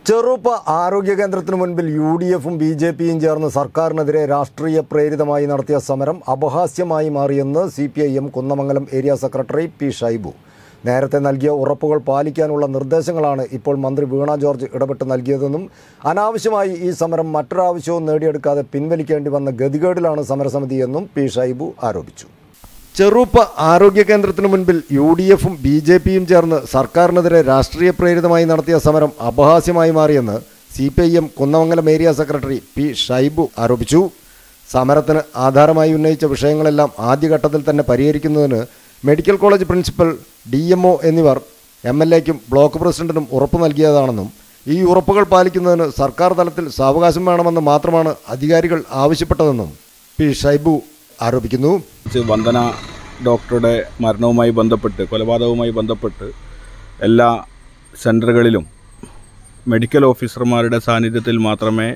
ചെറുപ്പ ആരോഗ്യ കേന്ദ്രത്തിന് മുൻപിൽ യു ഡി എഫും ബി ജെ പിയും ചേർന്ന് സർക്കാരിനെതിരെ രാഷ്ട്രീയ പ്രേരിതമായി നടത്തിയ സമരം അപഹാസ്യമായി മാറിയെന്ന് C P I M Kunnamangalam area secretary P Shaibu നേരത്തെ നൽകിയ ഉറപ്പുകൾ പാലിക്കാനുള്ള നിർദ്ദേശങ്ങളാണ് ഇപ്പോൾ മന്ത്രി വീണ ജോർജ് ഇടപെട്ട് നൽകിയതെന്നും അനാവശ്യമായി ഈ സമരം മറ്റൊരാവശ്യവും നേടിയെടുക്കാതെ പിൻവലിക്കേണ്ടി വന്ന ഗതികേടിലാണ് സമരസമിതി എന്നും പി ഷൈബു ആരോപിച്ചു ചെറുപ്പ ആരോഗ്യ കേന്ദ്രത്തിന് മുൻപിൽ യു ഡി എഫും ബി ജെ പിയും ചേർന്ന് സർക്കാരിനെതിരെ രാഷ്ട്രീയ പ്രേരിതമായി നടത്തിയ സമരം അപഹാസ്യമായി മാറിയെന്ന് C P I M Kunnamangalam area secretary P Shaibu ആരോപിച്ചു സമരത്തിന് ആധാരമായി ഉന്നയിച്ച വിഷയങ്ങളെല്ലാം ആദ്യഘട്ടത്തിൽ തന്നെ പരിഹരിക്കുന്നതിന് medical college principal D M O എന്നിവർ എം എൽ എക്കും ബ്ലോക്ക് പ്രസിഡന്റിനും ഉറപ്പ് നൽകിയതാണെന്നും ഈ ഉറപ്പുകൾ പാലിക്കുന്നതിന് സർക്കാർ തലത്തിൽ സാവകാശം വേണമെന്ന് മാത്രമാണ് അധികാരികൾ ആവശ്യപ്പെട്ടതെന്നും പി ഷൈബു ആരോപിക്കുന്നു വെച്ച് വന്ദന ഡോക്ടറുടെ മരണവുമായി ബന്ധപ്പെട്ട് കൊലപാതകവുമായി ബന്ധപ്പെട്ട് എല്ലാ സെൻറ്ററുകളിലും മെഡിക്കൽ ഓഫീസർമാരുടെ സാന്നിധ്യത്തിൽ മാത്രമേ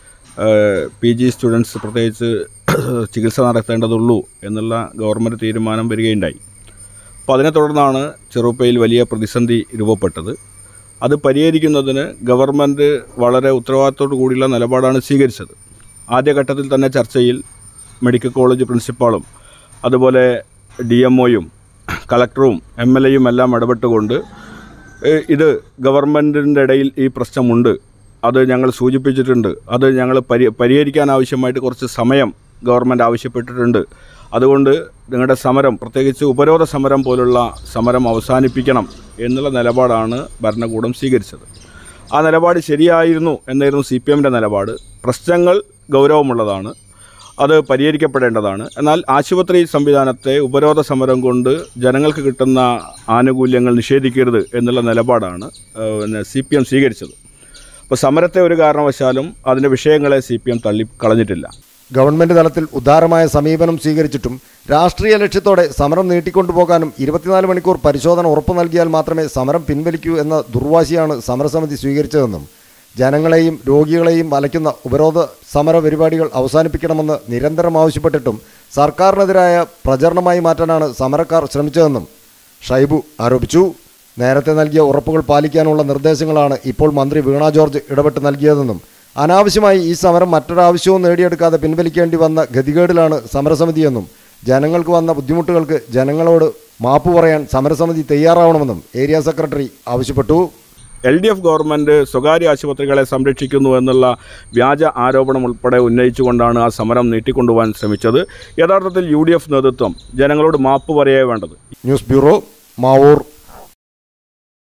പി ജി സ്റ്റുഡൻസ് പ്രത്യേകിച്ച് ചികിത്സ നടത്തേണ്ടതുള്ളൂ എന്നുള്ള ഗവൺമെൻറ് തീരുമാനം വരികയുണ്ടായി അപ്പോൾ അതിനെ തുടർന്നാണ് ചെറുപ്പയിൽ വലിയ പ്രതിസന്ധി രൂപപ്പെട്ടത് അത് പരിഹരിക്കുന്നതിന് ഗവൺമെൻറ് വളരെ ഉത്തരവാദിത്തോടു കൂടിയുള്ള നിലപാടാണ് സ്വീകരിച്ചത് ആദ്യഘട്ടത്തിൽ തന്നെ ചർച്ചയിൽ മെഡിക്കൽ കോളേജ് പ്രിൻസിപ്പാളും അതുപോലെ ഡി എം ഒയും കളക്ടറും എം എൽ എയും എല്ലാം ഇടപെട്ടുകൊണ്ട് ഏഹ്, ഇത് ഗവൺമെൻറ്റിൻ്റെ ഇടയിൽ ഈ പ്രശ്നമുണ്ട് അത് ഞങ്ങൾ സൂചിപ്പിച്ചിട്ടുണ്ട് അത് ഞങ്ങൾ പരി പരിഹരിക്കാൻ ആവശ്യമായിട്ട് കുറച്ച് സമയം ഗവൺമെൻറ് ആവശ്യപ്പെട്ടിട്ടുണ്ട് അതുകൊണ്ട് നിങ്ങളുടെ സമരം പ്രത്യേകിച്ച് ഉപരോധ സമരം പോലുള്ള സമരം അവസാനിപ്പിക്കണം എന്നുള്ള നിലപാടാണ് ഭരണകൂടം സ്വീകരിച്ചത് ആ നിലപാട് ശരിയായിരുന്നു എന്നായിരുന്നു സി പി എമ്മിൻ്റെ നിലപാട് പ്രശ്നങ്ങൾ ഗൗരവമുള്ളതാണ് അത് പരിഹരിക്കപ്പെടേണ്ടതാണ് എന്നാൽ ആശുപത്രി സംവിധാനത്തെ ഉപരോധ സമരം കൊണ്ട് ജനങ്ങൾക്ക് കിട്ടുന്ന ആനുകൂല്യങ്ങൾ നിഷേധിക്കരുത് എന്നുള്ള നിലപാടാണ് ഏഹ്, പിന്നെ സി പി എം സ്വീകരിച്ചത് അപ്പോൾ സമരത്തെ ഒരു കാരണവശാലും അതിൻ്റെ വിഷയങ്ങളെ സി പി എം തള്ളി കളഞ്ഞിട്ടില്ല ഗവൺമെന്റ് തലത്തിൽ ഉദാരമായ സമീപനം സ്വീകരിച്ചിട്ടും രാഷ്ട്രീയ ലക്ഷ്യത്തോടെ സമരം നീട്ടിക്കൊണ്ടുപോകാനും ഇരുപത്തിനാല് മണിക്കൂർ പരിശോധന ഉറപ്പു നൽകിയാൽ മാത്രമേ സമരം പിൻവലിക്കൂ എന്ന ദുർവാശിയാണ് സമരസമിതി സ്വീകരിച്ചതെന്നും ജനങ്ങളെയും രോഗികളെയും വലയ്ക്കുന്ന ഉപരോധ സമര പരിപാടികൾ അവസാനിപ്പിക്കണമെന്ന് നിരന്തരം ആവശ്യപ്പെട്ടിട്ടും സർക്കാരിനെതിരായ പ്രചരണമായി മാറ്റാനാണ് സമരക്കാർ ശ്രമിച്ചതെന്നും ഷൈബു ആരോപിച്ചു നേരത്തെ നൽകിയ ഉറപ്പുകൾ പാലിക്കാനുള്ള നിർദ്ദേശങ്ങളാണ് ഇപ്പോൾ മന്ത്രി വീണ ജോർജ് ഇടപെട്ട് നൽകിയതെന്നും അനാവശ്യമായി ഈ സമരം മറ്റൊരാവശ്യവും നേടിയെടുക്കാതെ പിൻവലിക്കേണ്ടി വന്ന ഗതികേടിലാണ് സമരസമിതിയെന്നും ജനങ്ങൾക്ക് വന്ന ബുദ്ധിമുട്ടുകൾക്ക് ജനങ്ങളോട് മാപ്പ് പറയാൻ സമരസമിതി തയ്യാറാവണമെന്നും ഏരിയ സെക്രട്ടറി ആവശ്യപ്പെട്ടു എൽ ഡി എഫ് ഗവൺമെൻറ് സ്വകാര്യ ആശുപത്രികളെ സംരക്ഷിക്കുന്നു എന്നുള്ള വ്യാജ ആരോപണം ഉൾപ്പെടെ ഉന്നയിച്ചുകൊണ്ടാണ് ആ സമരം നീട്ടിക്കൊണ്ടുപോകാൻ ശ്രമിച്ചത് യഥാർത്ഥത്തിൽ യു ഡി എഫ് നേതൃത്വം ജനങ്ങളോട് മാപ്പ് പറയുകയാണ് വേണ്ടത് ന്യൂസ് ബ്യൂറോ മാവൂർ